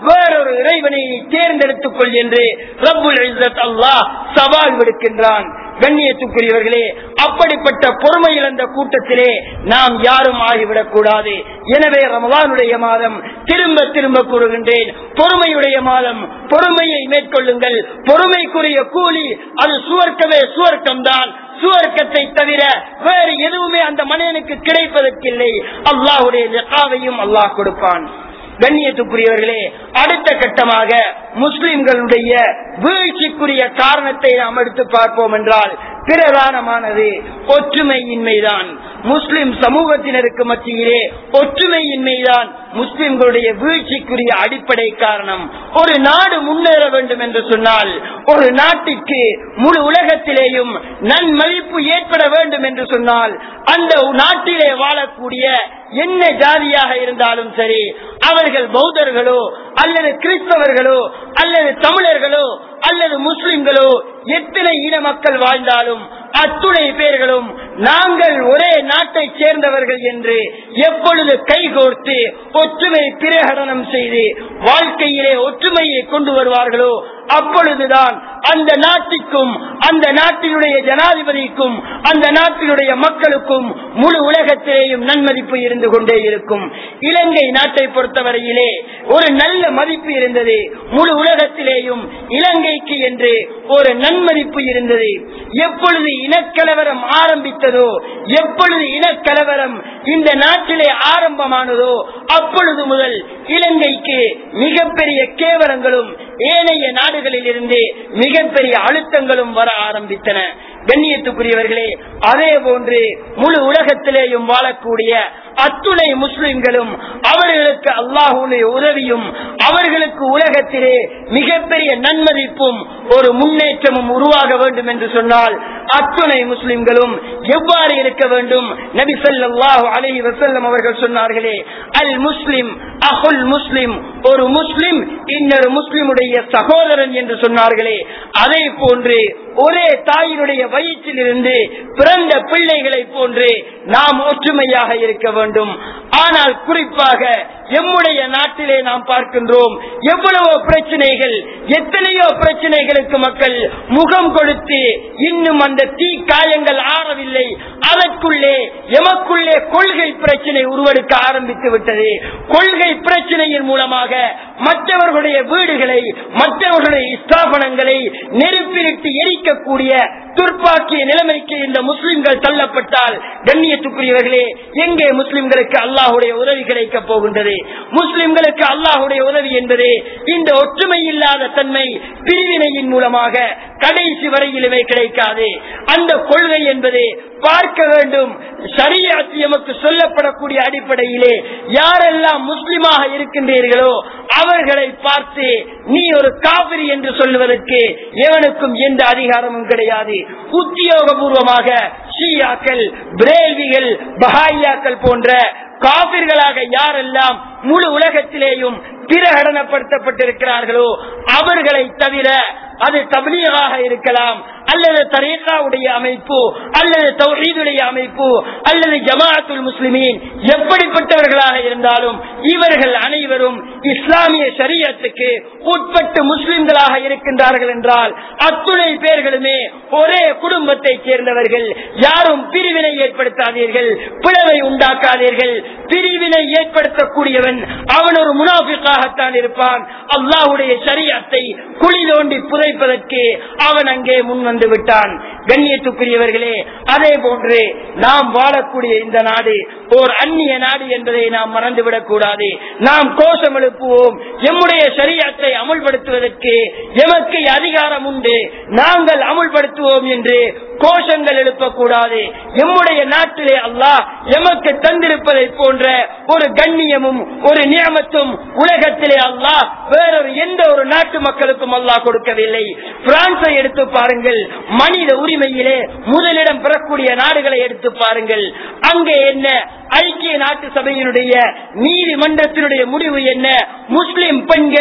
S1: வேறொரு இறைவனை நீ தேர்ந்தெடுத்துக் கொள் என்று ரப்புல் இஸ்ஸத் அல்லாஹ் சவால் விடுக்கின்றான் கண்ணியத்துக்குரியவர்களே அப்படிப்பட்ட பொறுமை இழந்த கூட்டத்திலே நாம் யாரும் ஆகிவிடக் கூடாது எனவே ரமலானுடைய மாதம் திரும்ப திரும்ப கூறுகின்றேன் பொறுமையுடைய மாதம் பொறுமையை மேற்கொள்ளுங்கள் பொறுமைக்குரிய கூலி அது சுவர்க்கமே சுவர்க்கம்தான் சுவர்க்கத்தை தவிர வேறு எதுவுமே அந்த மனிதனுக்கு கிடைப்பதற்கில்லை அல்லாஹுடைய ஜக்காவையும் அல்லாஹ் கொடுப்பான் கண்ணியத்துக்குரியவர்களே அடுத்த கட்டமாக முஸ்லிம்களுடைய வீழ்ச்சிக்குரிய காரணத்தை நாம் எடுத்து பார்ப்போம் என்றால் பிரதானமானது ஒற்றுமையின்மைதான் முஸ்லிம் சமூகத்தினருக்கு மத்தியிலே ஒற்றுமையின்மைதான் முஸ்லிம்களுடைய வீழ்ச்சிக்குரிய அடிப்படை காரணம் ஒரு நாடு முன்னேற வேண்டும் என்று சொன்னால் ஒரு நாட்டிற்கு முழு உலகத்திலேயும் நன்மதிப்பு ஏற்பட வேண்டும் என்று சொன்னால் அந்த நாட்டிலே வாழக்கூடிய என்ன ஜாதியாக இருந்தாலும் சரி அவர்கள் பௌத்தர்களோ அல்லது கிறிஸ்தவர்களோ அல்லது தமிழர்களோ அல்லது முஸ்லிம்களோ எத்தனை இன மக்கள் வாழ்ந்தாலும் அத்துணை பேர்களும் நாங்கள் ஒரே நாட்டை சேர்ந்தவர்கள் என்று எப்பொழுது கைகோர்த்து ஒற்றுமை பிரகடனம் செய்து வாழ்க்கையிலே ஒற்றுமையை கொண்டு வருவார்களோ அப்பொழுதுதான் அந்த நாட்டிற்கும் அந்த நாட்டினுடைய ஜனாதிபதிக்கும் அந்த நாட்டினுடைய மக்களுக்கும் முழு உலகத்திலேயும் நன்மதிப்பு இருந்து கொண்டே இருக்கும் இலங்கை நாட்டை பொறுத்தவரையிலே ஒரு நல்ல மதிப்பு இருந்தது முழு உலகத்திலேயும் இலங்கைக்கு என்று ஒரு நன்மதிப்பு இருந்தது எப்பொழுது இனக்கலவரம் ஆரம்பித்ததோ எப்பொழுது இனக்கலவரம் இந்த நாட்டிலே ஆரம்பமானதோ அப்பொழுது முதல் இலங்கைக்கு மிகப்பெரிய கேவலங்களும் ஏனைய நாடுகளில் இருந்து மிகப்பெரிய அழுத்தங்களும் வர ஆரம்பித்தன கண்ணியத்துக்குரியவர்களே அதே போன்று முழு உலகத்திலேயும் வாழக்கூடிய அத்துணை முஸ்லிம்களும் அவர்களுக்கு அல்லாஹுடைய உதவியும் அவர்களுக்கு உலகத்திலே மிகப்பெரிய நன்மதிப்பும் ஒரு முன்னேற்றமும் உருவாக வேண்டும் என்று சொன்னால் அத்துணை முஸ்லிம்களும் எவ்வாறு இருக்க வேண்டும் நபி ஸல்லல்லாஹு அலைஹி வஸல்லம் அவர்கள் சொன்னார்களே அல் முஸ்லிம் அஹுல் முஸ்லிம் ஒரு முஸ்லிம் இன்னொரு முஸ்லிமுடைய சகோதரன் என்று சொன்னார்களே அதே போன்று ஒரே தாயினுடைய வயிற்றில் இருந்து பிறந்த பிள்ளைகளை போன்று நாம் ஒற்றுமையாக இருக்க வேண்டும் ஆனால் குறிப்பாக எம்முடைய நாட்டிலே நாம் பார்க்கின்றோம் எவ்வளவோ பிரச்சனைகள் எத்தனையோ பிரச்சனைகளுக்கு மக்கள் முகம் கொடுத்து இன்னும் அந்த தீ காயங்கள் ஆறவில்லை அதற்குள்ளே எமக்குள்ளே கொள்கை பிரச்சனை உருவெடுக்க ஆரம்பித்து விட்டது கொள்கை பிரச்சனையின் மூலமாக மற்றவர்களுடைய வீடுகளை மற்றவர்களுடைய ஸ்தாபனங்களை நெருப்பிலிட்டு எரிக்கக்கூடிய துர்ப்பாக்கிய நிலைமைக்கு இந்த முஸ்லிம்கள் தள்ளப்பட்டால் கண்ணியத்துக்குரியவர்களே எங்கே முஸ்லிம்களுக்கு அல்லாஹுடைய உதவி கிடைக்கப் போகின்றது முஸ்லிம்களுக்கு அல்லாஹுடைய உதவி என்பது இந்த ஒற்றுமை இல்லாத தன்மை பிரிவினையின் மூலமாக கடைசி வரையிலுமே கிடைக்காது அந்த கொள்கை என்பது பார்க்க வேண்டும் சரியாத்தி எமக்கு சொல்லப்படக்கூடிய அடிப்படையிலே யாரெல்லாம் முஸ்லிமாக இருக்கின்றீர்களோ அவர்களை பார்த்து நீ ஒரு காவிரி என்று சொல்லுவதற்கு எவனுக்கும் எந்த அதிகாரமும் கிடையாது உத்தியோகபூர்வமாக ஷியாக்கள் பிரேல்விகள் பஹாயியாக்கள் போன்ற காபிர்களாக யாரெல்லாம் முழு உலகத்திலேயும் பிரகடனப்படுத்தப்பட்டிருக்கிறார்களோ அவர்களை தவிர அது தபிலீகாக இருக்கலாம் அல்லது தரீகாவுடைய அமைப்பு அல்லது தௌஹீதுடைய அமைப்பு அல்லது ஜமாஅத்துல் முஸ்லிமீன் எப்படிப்பட்டவர்களாக இருந்தாலும் இவர்கள் அனைவரும் இஸ்லாமிய சரியத்துக்கு உட்பட்டு முஸ்லிம்களாக இருக்கின்றார்கள் என்றால் அத்துணை பேர்களுமே ஒரே குடும்பத்தை சேர்ந்தவர்கள் யாரும் பிரிவினை ஏற்படுத்தாதீர்கள் பிளவை உண்டாக்காதீர்கள் பிரிவினை ஏற்படுத்தக்கூடியவன் அவன் ஒரு முனாஃபிக்காகத்தான் இருப்பான் அல்லாஹுடைய சரியத்தை குழி தோண்டி புதைப்பதற்கு அவன் அங்கே முன் வந்து விட்டான் கண்ணியத்துக்குரியவர்களே அதே போன்று நாம் வாழக்கூடிய இந்த நாடு ஓர் அந்நிய நாடு என்பதை நாம் மறந்துவிடக் கூடாது நாம் கோஷம் எழுப்புவோம் எம்முடைய சரியத்தை அமுல்படுத்துவதற்கு எமக்கு அதிகாரம் உண்டு நாங்கள் அமுல்படுத்துவோம் என்று கோஷங்கள் எழுப்பக்கூடாது எம்முடைய நாட்டிலே அல்லாஹ் எமக்கு தந்திருப்பதை போன்ற ஒரு கண்ணியமும் ஒரு நியமத்தும் உலகத்திலே அல்லாஹ் வேறொரு எந்த ஒரு நாட்டு மக்களுக்கும் அல்லாஹ் கொடுக்கவில்லை பிரான்சை எடுத்து பாருங்கள் மனித உரிமையிலே முதலிடம் பெறக்கூடிய நாடுகளை எடுத்து பாருங்கள் அங்கே என்ன ஐக்கிய நாட்டு சபையினுடைய நீதிமன்றத்தினுடைய முடிவு என்ன முஸ்லிம் பெண்கள்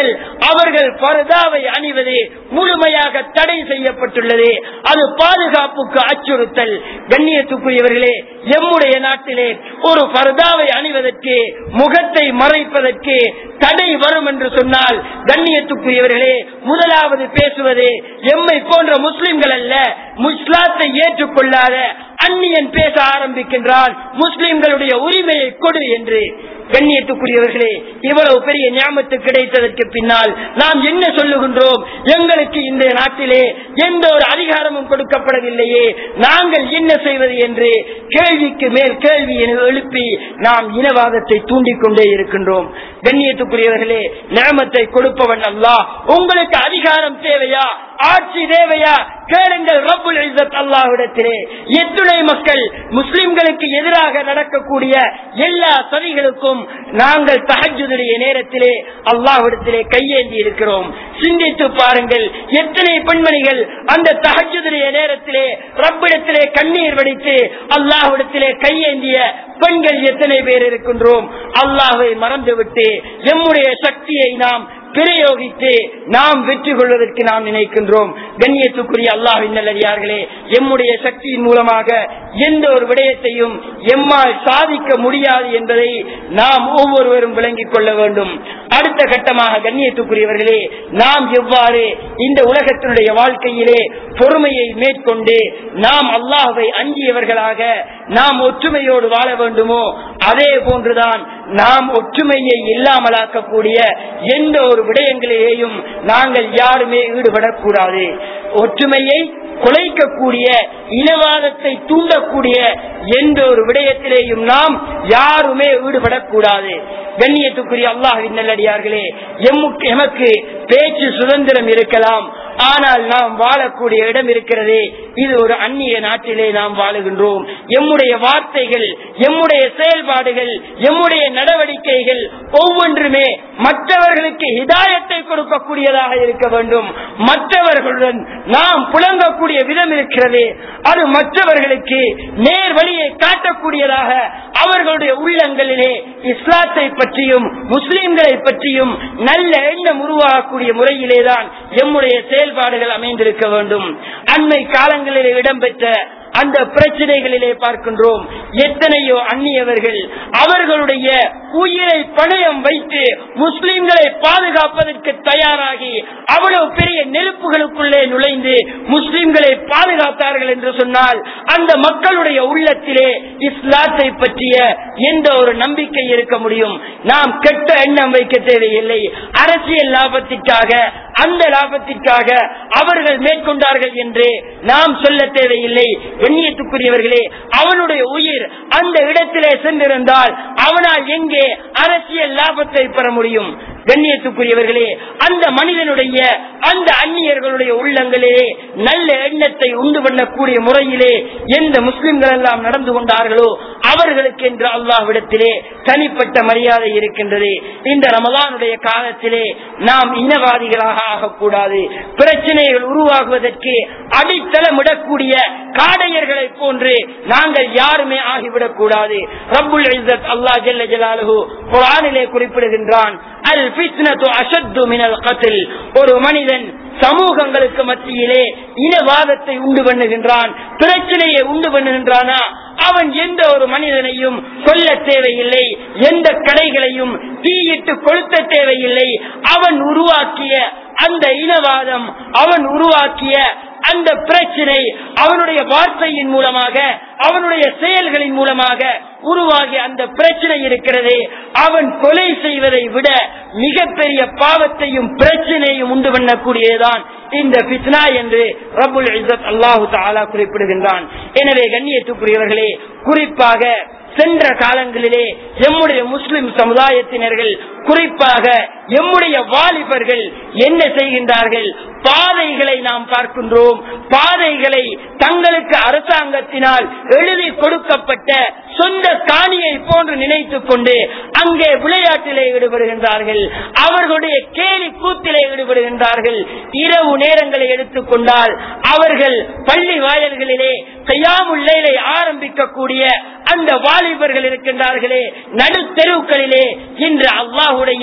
S1: அவர்கள் பரதாவை அணிவது முழுமையாக தடை செய்யப்பட்டுள்ளது அது பாதுகாப்புக்கு அச்சுறுத்தல் கண்ணியத்துக்குரியவர்களே எம்முடைய நாட்டிலே ஒரு பரதாவை அணிவதற்கு முகத்தை மறைப்பதற்கு தடை வரும் என்று சொன்னால் கண்ணியத்துக்குரியவர்களே முதலாவது பேசுவது எம்மை போன்ற முஸ்லிம்கள் அல்ல முஸ்லாத்தை ஏற்றுக்கொள்ளாத அந்நியன் பேச ஆரம்பிக்கின்றான் முஸ்லிம்களுடைய உரிமையை கொடு என்று கண்ணியத்துக்குரியவர்களே இவ்வளவு பெரிய ஞாபகத்து கிடைத்ததற்கு பின்னால் நாம் என்ன சொல்லுகின்றோம் எங்களுக்கு இந்த நாட்டிலே எந்த ஒரு அதிகாரமும் கொடுக்கப்படவில்லையே நாங்கள் என்ன செய்வது என்று கேள்விக்கு மேல் கேள்வி எழுப்பி நாம் இனவாதத்தை தூண்டிக் கொண்டே இருக்கின்றோம் கண்ணியத்துக்குரியவர்களே நியமத்தை கொடுப்பவன் அல்லா உங்களுக்கு அதிகாரம் தேவையா ஆட்சி தேவையா கேளுங்கள் ரப்புல் இஸ்ஸத் அல்லாஹ்விடத்திலே எத்துணை மக்கள் முஸ்லிம்களுக்கு எதிராக நடக்கக்கூடிய எல்லா சதிகளுக்கும் நாங்கள் தஹஜுடைய நேரத்திலே அல்லாஹ்விடத்திலே கையேந்தி இருக்கிறோம் சிந்தித்து பாருங்கள் எத்தனை பெண்மணிகள் அந்த தஹஜுடைய நேரத்திலே ரப்பிடத்திலே கண்ணீர் வடித்து அல்லாஹ்விடத்திலே கையேந்திய பெண்கள் எத்தனை பேர் இருக்கின்றோம் அல்லாஹை மறந்துவிட்டு எம்முடைய சக்தியை நாம் பிரயோகித்து நாம் வெற்றி கொள்வதற்கு நாம் நினைக்கின்றோம் கண்ணியத்துக்குரிய அல்லாஹின் நல்லடியார்களே எம்முடைய சக்தியின் மூலமாக எந்த ஒரு விடயத்தையும் எம்மால் சாதிக்க முடியாது என்பதை நாம் ஒவ்வொருவரும் விளங்கிக் கொள்ள வேண்டும் அடுத்த கட்டமாக கண்ணியத்துக்குரியவர்களே நாம் எவ்வாறு இந்த உலகத்தினுடைய வாழ்க்கையிலே பொறுமையை மேற்கொண்டு நாம் அல்லாஹை அஞ்சியவர்களாக நாம் ஒற்றுமையோடு வாழ வேண்டுமோ அதே போன்றுதான் நாம் ஒற்றுமையை இல்லாமலாக்கக்கூடிய எந்த ஒரு விடயங்களிலேயும் நாங்கள் யாருமே ஈடுபடக்கூடாது ஒற்றுமையை குலைக்கக்கூடிய இனவாதத்தை தூண்டக்கூடிய எந்த ஒரு விடயத்திலேயும் நாம் யாருமே ஈடுபடக்கூடாது கண்ணியத்துக்குரிய அல்லாஹின் நல்லடியார்களே எம்முக்கு எமக்கு பேச்சு சுதந்திரம் இருக்கலாம் ஆனால் நாம் வாழக்கூடிய இடம் இருக்கிறதே இது ஒரு அந்நிய நாட்டிலே நாம் வாழுகின்றோம் எம்முடைய வார்த்தைகள் எம்முடைய செயல்பாடுகள் எம்முடைய நடவடிக்கைகள் ஒவ்வொன்றுமே மற்றவர்களுக்கு ஹிதாயத்தை கொடுக்கக்கூடியதாக இருக்க வேண்டும் மற்றவர்களுடன் நாம் புழங்கக்கூடிய விதம் இருக்கிறது அது மற்றவர்களுக்கு நேர் வழியை காட்டக்கூடியதாக அவர்களுடைய உள்ளங்களிலே இஸ்லாத்தை பற்றியும் முஸ்லிம்களை பற்றியும் நல்ல எண்ணம் உருவாகக்கூடிய முறையிலேதான் எம்முடைய செயல்பாடுகள் அமைந்திருக்க வேண்டும் அண்மை காலங்களில் இடம்பெற்ற அந்த பிரச்சனைகளிலே பார்க்கின்றோம் எத்தனையோ அந்நியவர்கள் அவர்களுடைய உயிரை பணயம் வைத்து முஸ்லிம்களை பாதுகாப்பதற்கு தயாராகி அவ்வளவு பெரிய நெருப்புகளுக்குள்ளே நுழைந்து முஸ்லிம்களை பாதுகாத்தார்கள் என்று சொன்னால் அந்த மக்களுடைய உள்ளத்திலே இஸ்லாத்தை பற்றிய எந்த ஒரு நம்பிக்கை இருக்க முடியும் நாம் கெட்ட எண்ணம் வைக்க தேவையில்லை அரசியல் லாபத்திற்காக அந்த லாபத்திற்காக அவர்கள் மேற்கொண்டார்கள் என்று நாம் சொல்ல தேவையில்லை எண்ணியத்துக்குரியவர்களே அவனுடைய உயிர் அந்த இடத்திலே சென்றிருந்தால் அவனால் எங்கே அரசியல் லாபத்தை பெற முடியும் கண்ணியத்துக்குரியவர்களே அந்த மனிதனுடைய அந்த அந்நியர்களுடைய உள்ளங்களே நல்ல எண்ணத்தை உண்டு பண்ணக்கூடிய முறையிலே எந்த முஸ்லிம்கள் எல்லாம் நடந்து கொண்டார்களோ அவர்களுக்கு என்று அல்லாஹ்விடத்திலே தனிப்பட்ட மரியாதை இருக்கின்றது இந்த ரமலானுடைய காலத்திலே நாம் இனவாதிகளாக ஆகக்கூடாது பிரச்சனைகள் உருவாகுவதற்கு அடித்தளமிடக்கூடிய காடையர்களை போன்று நாங்கள் யாருமே ஆகிவிடக் கூடாது ரப்புல் இஸ்ஸத் அல்லாஹ் ஜல்ல ஜலாலுஹு குர்ஆனிலே குறிப்பிடுகின்றான் அல் ஃபித்னத்து அஷத்து மினல் கத்ல் ஒரு மனிதன் சமூகங்களுக்கு மத்தியிலே இனவாதத்தை உண்டு பண்ணுகின்றான் பிரச்சனையை உண்டு பண்ணுகின்றானா அவன் எந்த ஒரு மனிதனையும் சொல்ல தேவையில்லை எந்த கடைகளையும் தீயிட்டு கொளுத்த தேவையில்லை அவன் உருவாக்கிய அந்த இனவாதம் அவன் உருவாக்கிய அந்த பிரச்சனை அவனுடைய வார்த்தையின் மூலமாக அவனுடைய செயல்களின் மூலமாக உருவாகிய அந்த பிரச்சனை இருக்கிறது அவன் கொலை செய்வதை விட மிகப்பெரிய பாவத்தையும் பிரச்சனையும் உண்டு பண்ணக்கூடியதுதான் இந்த பித்னா என்று ரபுல் இசத் அல்லாஹு தாலா குறிப்பிடுகின்றான் எனவே கண்ணியத்துக்குரியவர்களே குறிப்பாக சென்ற காலங்களிலே எம்முடைய முஸ்லிம் சமுதாயத்தினர்கள் குறிப்பாக எம்முடைய வாலிபர்கள் என்ன செய்கின்றார்கள் பாதைகளை நாம் பார்க்கின்றோம் பாதைகளை தங்களுக்கு அரசாங்கத்தினால் எழுதி கொடுக்கப்பட்ட சொந்த காணியை போன்று நினைத்துக் கொண்டு அங்கே விளையாட்டிலே ஈடுபடுகின்றார்கள் அவர்களுடைய கேலி கூத்திலே ஈடுபடுகின்றார்கள் இரவு நேரங்களை எடுத்துக்கொண்டால் அவர்கள் பள்ளி வாயல்களிலே கையாமுல்லையை ஆரம்பிக்கக்கூடிய அந்த வாலிபர்கள் இருக்கின்றார்களே நடு தெருக்களிலே இன்று அல்லாஹுடைய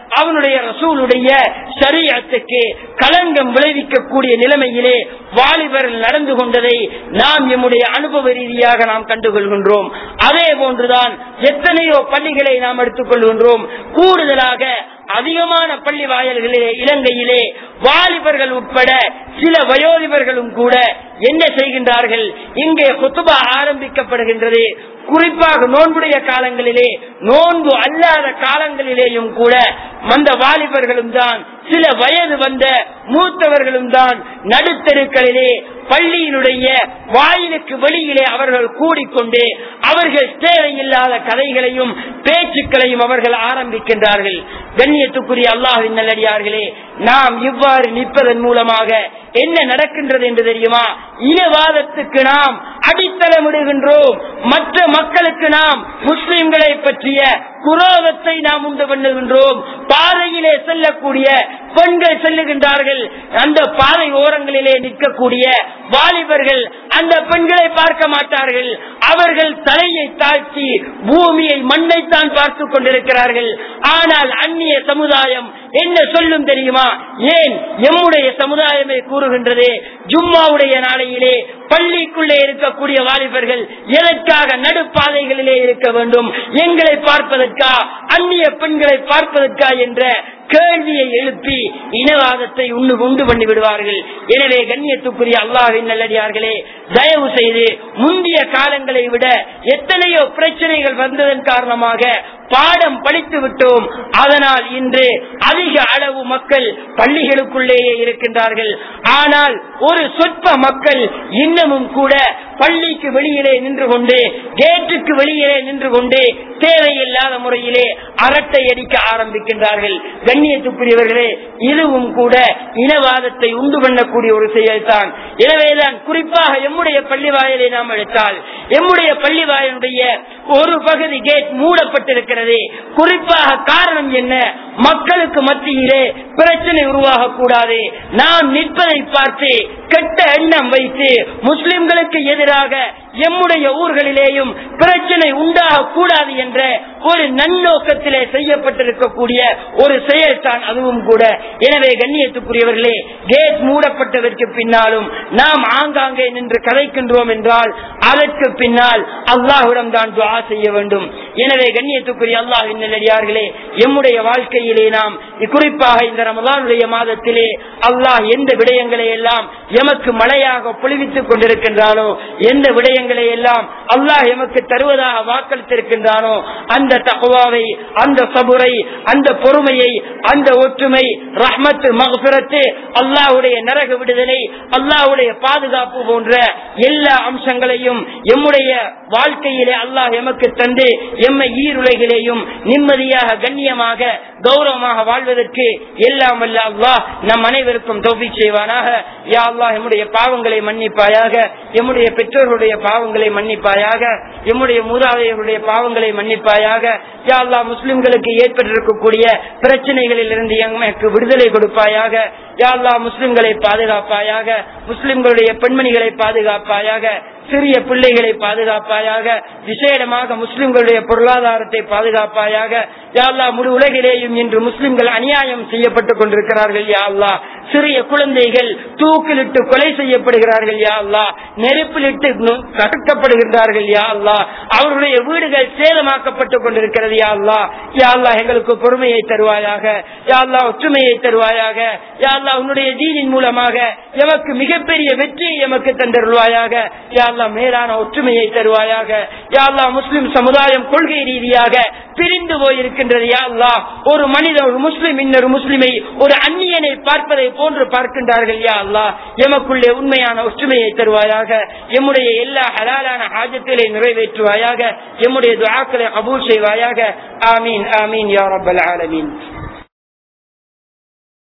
S1: அவனுடைய ரசூலுடைய சரியத்துக்கு களங்கம் விளைவிக்கக்கூடிய நிலைமையிலே வாலிபர்கள் நடந்து கொண்டதை நாம் எம்முடைய அனுபவ ரீதியாக நாம் கண்டுகொள்கின்றோம் அதே போன்றுதான் எத்தனையோ பள்ளிகளை நாம் எடுத்துக்கொள்கின்றோம் கூடுதலாக அதிகமான பள்ளி வாயல்களிலே இலங்கையிலே வாலிபர்கள் உட்பட சில வயோதிபர்களும் கூட என்ன செய்கின்றார்கள் இங்கே குத்துபா ஆரம்பிக்கப்படுகின்றது குறிப்பாக நோன்புடைய காலங்களிலே நோன்பு அல்லாத காலங்களிலேயும் கூட அந்த வாலிபர்களும் தான் சில வயது வந்த மூத்தவர்களும் தான் நடுத்தருக்களிலே பள்ளியினுடைய வாயிலுக்கு வெளியிலே அவர்கள் கூடிக்கொண்டு அவர்கள் தேவையில்லாத கதைகளையும் பேச்சுக்களையும் அவர்கள் ஆரம்பிக்கின்றார்கள் கண்ணியத்துக்குரிய அல்லாஹின் நல்லடியார்களே நாம் இவ்வாறு நிற்பதன் மூலமாக என்ன நடக்கின்றது என்று தெரியுமா இனவாதத்துக்கு நாம் அடித்தளமிடுகின்றோம் மற்ற மக்களுக்கு நாம் முஸ்லிம்களை பற்றிய குரோதத்தை நாம் உண்டு பண்ணுகின்றோம் பாதையிலே செல்லக்கூடிய பெண்கள் செல்லுகின்றார்கள் அந்த பாதை ஓரங்களிலே நிற்கக்கூடிய வாலிபர்கள் அந்த பெண்களை பார்க்க மாட்டார்கள் அவர்கள் தலையை தாழ்த்தி பூமியை மண்ணைத்தான் பார்த்து கொண்டிருக்கிறார்கள் ஆனால் அந்நிய சமுதாயம் என்ன சொல்லும் தெரியுமா ஏன் எம்முடைய சமுதாயமே கூறுகின்றது ஜும்மாவுடைய நாளையிலே பள்ளிக்குள்ளே இருக்கக்கூடிய வாலிபர்கள் எதற்காக நடுப்பாதைகளிலே இருக்க வேண்டும் எங்களை பார்ப்பதற்கா அந்நிய பெண்களை பார்ப்பதற்கா என்ற கேள்வியை எழுப்பி இனவாதத்தை உண்டு உண்டு பண்ணி விடுவார்கள் எனவே கண்ணியத்துக்குரிய அல்லாஹின் நல்லடியார்களே தயவு செய்து முந்தைய காலங்களை விட எத்தனையோ பிரச்சனைகள் வந்ததன் காரணமாக பாடம் படித்து விட்டோம் அதனால் இன்று அதிக அளவு மக்கள் பள்ளிகளுக்குள்ளேயே இருக்கின்றார்கள் ஆனால் ஒரு சொற்ப மக்கள் இன்னமும் கூட பள்ளிக்கு வெளியிலே நின்று கொண்டு கேட்டுக்கு வெளியிலே நின்று கொண்டு தேவையில்லாத முறையிலே அரட்டை அடிக்க ஆரம்பிக்கின்றார்கள் கண்ணியத்துக்குரியவர்களே இதுவும் கூட இனவாதத்தை உண்டு பண்ணக்கூடிய ஒரு செயல்தான் எனவேதான் குறிப்பாக எம்முடைய பள்ளி வாயிலை நாம் எடுத்தால் எம்முடைய பள்ளி வாயிலுடைய ஒரு பகுதி கேட் மூடப்பட்டிருக்கிறது குறிப்பாக காரணம் என்ன மக்களுக்கு மத்தியிலே பிரச்சனை உருவாகக்கூடாது நாம் நிற்பதை பார்த்து கெட்ட எண்ணம் வைத்து முஸ்லிம்களுக்கு எதிராக எம்முடைய ஊர்களிலேயும் பிரச்சனை உண்டாக கூடாது என்ற ஒரு நன்னோக்கத்திலே செய்யப்பட்டிருக்கக்கூடிய ஒரு செயல் தான் அதுவும் கூட எனவே கண்ணியத்துக்குரியவர்களே கேட் மூடப்பட்டதற்கு பின்னாலும் நாம் ஆங்காங்கே நின்று கதைக்கின்றோம் என்றால் அதற்கு பின்னால் அல்லாஹுடன் தான் துவா செய்ய வேண்டும் எனவே கண்ணியத்துக்குரிய அல்லாஹின் நல்லடியார்களே எம்முடைய வாழ்க்கையிலே நாம் குறிப்பாக இந்த ரமலானுடைய மாதத்திலே அல்லாஹ் எந்த விடயங்களை எல்லாம் எமக்கு மழையாக பொழிவித்துக் கொண்டிருக்கின்றானோ எந்த விடயங்களை எல்லாம் அல்லாஹ் எமக்கு தருவதாக வாக்களித்திருக்கின்றானோ அந்த தகவாவை அந்த சபுரை அந்த பொறுமையை அந்த ஒற்றுமை ரஹ்மத்து மகபிரத்து அல்லாஹுடைய நரக விடுதலை அல்லாஹுடைய பாதுகாப்பு போன்ற எல்லா அம்சங்களையும் எம்முடைய வாழ்க்கையிலே அல்லாஹ் எமக்கு தந்து எம்மை ஈருலகிலேயும் நிம்மதியாக கண்ணியமாக கௌரவமாக வாழ்வதற்கு எல்லாம் வல்ல அல்லாஹ் நம் அனைவருக்கும் தோல்வி செய்வானாக யா அல்லாஹ் எம்முடைய பாவங்களை மன்னிப்பாயாக எம்முடைய பெற்றோர்களுடைய பாவங்களை மன்னிப்பாயாக எம்முடைய மூதாதையர்களுடைய பாவங்களை மன்னிப்பாயாக யா அல்லாஹ் முஸ்லிம்களுக்கு ஏற்பட்டிருக்கக்கூடிய பிரச்சனைகளில் இருந்து எமக்கு விடுதலை கொடுப்பாயாக யா அல்லாஹ் முஸ்லிம்களை பாதுகாப்பாயாக முஸ்லிம்களுடைய பெண்மணிகளை பாதுகாப்பாயாக சிறிய பிள்ளைகளை பாதுகாப்பாயாக விசேடமாக முஸ்லிம்களுடைய பொருளாதாரத்தை பாதுகாப்பாயாக யாழ்லா முழு உலகிலேயும் இன்று முஸ்லிம்கள் அநியாயம் செய்யப்பட்டுக் கொண்டிருக்கிறார்கள் யா அல்லா சிறிய குழந்தைகள் தூக்கிலிட்டு கொலை செய்யப்படுகிறார்கள் யா அல்லா நெருப்பிலிட்டு கடுக்கப்படுகின்றார்கள் யா அல்லா அவர்களுடைய வீடுகள் சேதமாக்கப்பட்டுக் கொண்டிருக்கிறது யா அல்லா யா அல்லா எங்களுக்கு பொறுமையை தருவாயாக யா அல்லா ஒற்றுமையை தருவாயாக யா அல்லா உன்னுடைய தீனின் மூலமாக எமக்கு மிகப்பெரிய வெற்றியை எமக்கு தந்தருவாயாக யா அல்லா மேலான ஒற்றுமையை தருவாயாக யா அல்லா முஸ்லிம் சமுதாயம் கொள்கை ரீதியாக பிரிந்து போயிருக்கின்றது யா அல்லா ஒரு மனிதன் ஒரு முஸ்லிம் இன்னொரு முஸ்லிமை ஒரு அந்நியனை பார்ப்பதை போன்று பார்க்கின்றார்கள் யா அல்லா எமக்குள்ளே உண்மையான ஒற்றுமையை தருவாயாக எம்முடைய எல்லா ஹலாலான ஆஜத்திலே நிறைவேற்றுவாயாக எம்முடைய துவாக்களை அபூல் செய்வாயாக ஆமீன் ஆமீன் யா ரப்பல் ஆலமீன்